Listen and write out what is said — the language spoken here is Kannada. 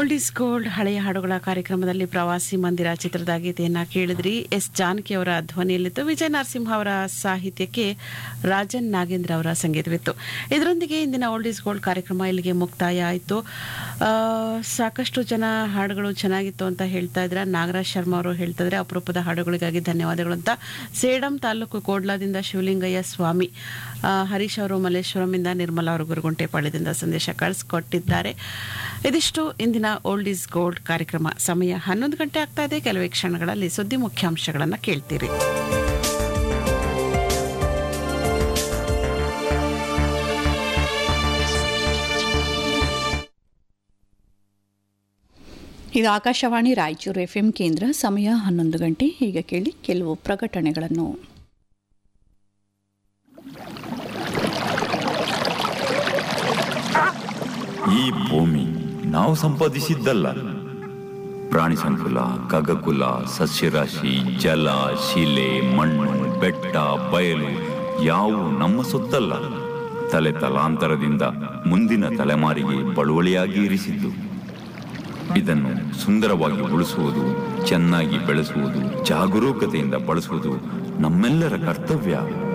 ಓಲ್ಡ್ ಇಸ್ ಗೋಲ್ಡ್ ಹಳೆಯ ಹಾಡುಗಳ ಕಾರ್ಯಕ್ರಮದಲ್ಲಿ ಪ್ರವಾಸಿ ಮಂದಿರ ಚಿತ್ರದ ಗೀತೆಯನ್ನ ಕೇಳಿದ್ರಿ ಎಸ್ ಜಾನಕಿ ಅವರ ಧ್ವನಿಯಲ್ಲಿತ್ತು ವಿಜಯ ನರಸಿಂಹ ಅವರ ಸಾಹಿತ್ಯಕ್ಕೆ ರಾಜನ್ ನಾಗೇಂದ್ರ ಅವರ ಸಂಗೀತವಿತ್ತು ಇದರೊಂದಿಗೆ ಇಂದಿನ ಓಲ್ಡ್ ಇಸ್ ಗೋಲ್ಡ್ ಕಾರ್ಯಕ್ರಮ ಇಲ್ಲಿಗೆ ಮುಕ್ತಾಯ ಆಯಿತು ಆ, ಸಾಕಷ್ಟು ಜನ ಹಾಡುಗಳು ಚೆನ್ನಾಗಿತ್ತು ಅಂತ ಹೇಳ್ತಾ ಇದ್ರ ನಾಗರಾಜ್ ಶರ್ಮಾ ಅವರು ಹೇಳ್ತಾ ಇದ್ರೆ ಅಪರೂಪದ ಹಾಡುಗಳಿಗಾಗಿ ಧನ್ಯವಾದಗಳು ಅಂತ ಸೇಡಂ ತಾಲೂಕು ಕೋಡ್ಲಾದಿಂದ ಶಿವಲಿಂಗಯ್ಯ ಸ್ವಾಮಿ ಆ, ಹರೀಶ್ ಅವರು ಮಲ್ಲೇಶ್ವರಂಯಿಂದ ನಿರ್ಮಲಾ ಅವರು ಗುರುಗುಂಟೆಪಾಳ್ಯದಿಂದ ಸಂದೇಶ ಕಳಿಸ್ಕೊಟ್ಟಿದ್ದಾರೆ ಇದಿಷ್ಟು ಇಂದಿನ ಓಲ್ಡ್ ಈಸ್ ಗೋಲ್ಡ್ ಕಾರ್ಯಕ್ರಮ ಸಮಯ ಹನ್ನೊಂದು ಗಂಟೆ ಆಗ್ತಾ ಇದೆ ಕೆಲವೇ ಕ್ಷಣಗಳಲ್ಲಿ ಸುದ್ದಿ ಮುಖ್ಯಾಂಶಗಳನ್ನು ಕೇಳ್ತೀರಿ ಇದು ಆಕಾಶವಾಣಿ ರಾಯಚೂರು ಎಫ್ಎಂ ಕೇಂದ್ರ ಸಮಯ ಹನ್ನೊಂದು ಗಂಟೆ ಈಗ ಕೇಳಿ ಕೆಲವು ಪ್ರಕಟಣೆಗಳನ್ನು ಈ ಭೂಮಿ ನಾವು ಸಂಪಾದಿಸಿದ್ದಲ್ಲ ಪ್ರಾಣಿ ಸಂಕುಲ ಖಗಕುಲ ಸಸ್ಯರಾಶಿ ಜಲ ಶಿಲೆ ಮಣ್ಣು ಬೆಟ್ಟ ಬಯಲು ಯಾವು ನಮ್ಮ ಸೊತ್ತಲ್ಲ ತಲೆ ತಲಾಂತರದಿಂದ ಮುಂದಿನ ತಲೆಮಾರಿಗೆ ಬಳುವಳಿಯಾಗಿ ಇರಿಸಿದ್ದು ಇದನ್ನು ಸುಂದರವಾಗಿ ಉಳಿಸುವುದು ಚೆನ್ನಾಗಿ ಬೆಳೆಸುವುದು ಜಾಗರೂಕತೆಯಿಂದ ಬಳಸುವುದು ನಮ್ಮೆಲ್ಲರ ಕರ್ತವ್ಯ